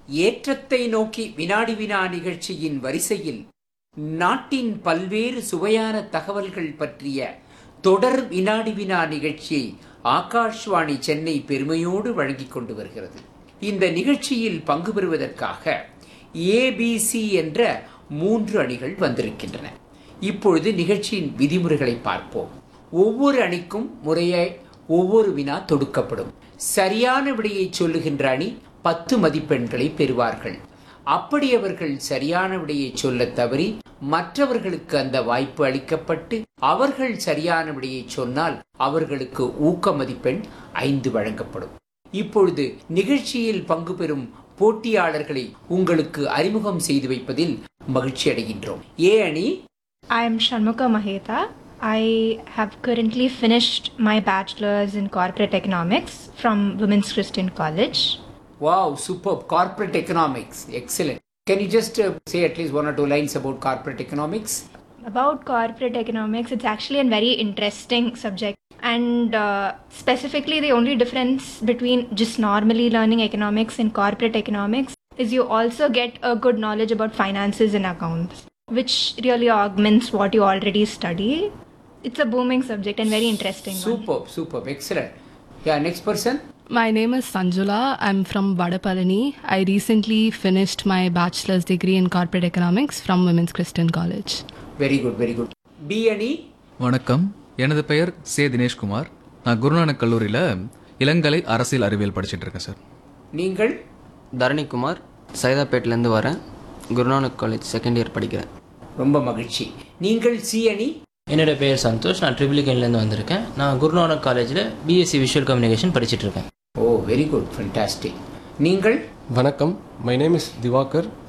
ஏற்றத்தை நோக்கி வினாடி வினா நிகழ்ச்சியின் வரிசையில் நாட்டின் பல்வேறு சுவையான தகவல்கள் பற்றிய தொடர் வினாடி வினா நிகழ்ச்சியை ஆகாஷ்வாணி சென்னை பெருமையோடு வழங்கிக் கொண்டு வருகிறது இந்த நிகழ்ச்சியில் பங்கு பெறுவதற்காக ஏபிசி என்ற மூன்று அணிகள் வந்திருக்கின்றன இப்பொழுது நிகழ்ச்சியின் விதிமுறைகளை பார்ப்போம் ஒவ்வொரு அணிக்கும் முறையே ஒவ்வொரு வினா தொடுக்கப்படும் சரியான விடையை சொல்லுகின்ற அணி பத்து மதிப்பெண்களை பெறுவார்கள் அப்படி அவர்கள் சரியான விடையை சொல்ல தவறி மற்றவர்களுக்கு அந்த வாய்ப்பு அளிக்கப்பட்டு அவர்கள் சரியான விடையை சொன்னால் அவர்களுக்கு ஊக்க மதிப்பெண் ஐந்து வழங்கப்படும் இப்பொழுது நிகழ்ச்சியில் பங்கு பெறும் போட்டியாளர்களை உங்களுக்கு அறிமுகம் செய்து வைப்பதில் மகிழ்ச்சி அடைகின்றோம் ஏ அணி I am Shanmukha Maheta. I have currently finished my bachelor's in corporate economics from Women's Christian College. Wow super corporate economics excellent can you just say at least one or two lines about corporate economics About corporate economics, it's actually a very interesting subject. And uh, specifically, the only difference between just normally learning economics and corporate economics is you also get a good knowledge about finances and accounts, which really augments what you already study. It's a booming subject and very interesting. one. Super super excellent yeah next person My name is Sanjula. I'm from Vadapalani. I recently finished my bachelor's degree in corporate economics from Women's Christian College. Very good very good B அணி வணக்கம் எனது பெயர் சே தினேஷ்குமார் நான் குருநானக் கல்லூரியில் இளங்கலை அரசியல் அறிவியல் படிச்சிட்டு இருக்கேன் சார் நீங்கள் தரணிக்குமார் சைதாப்பேட்லேருந்து வரேன் குருநானக் காலேஜ் செகண்ட் இயர் படிக்கிறேன் ரொம்ப மகிழ்ச்சி நீங்கள் சி அணி என்னோட பேர் சந்தோஷ் நான் ட்ரிபிளிகன்லேருந்து வந்திருக்கேன் நான் குருநானக் காலேஜில் பிஎஸ்சி விஷுவல் கம்யூனிகேஷன் படிச்சிட்டு இருக்கேன் ஓ வெரி குட் ஃபண்டாஸ்டிக் நீங்கள் வணக்கம் மை நேம் இஸ் திவாகர்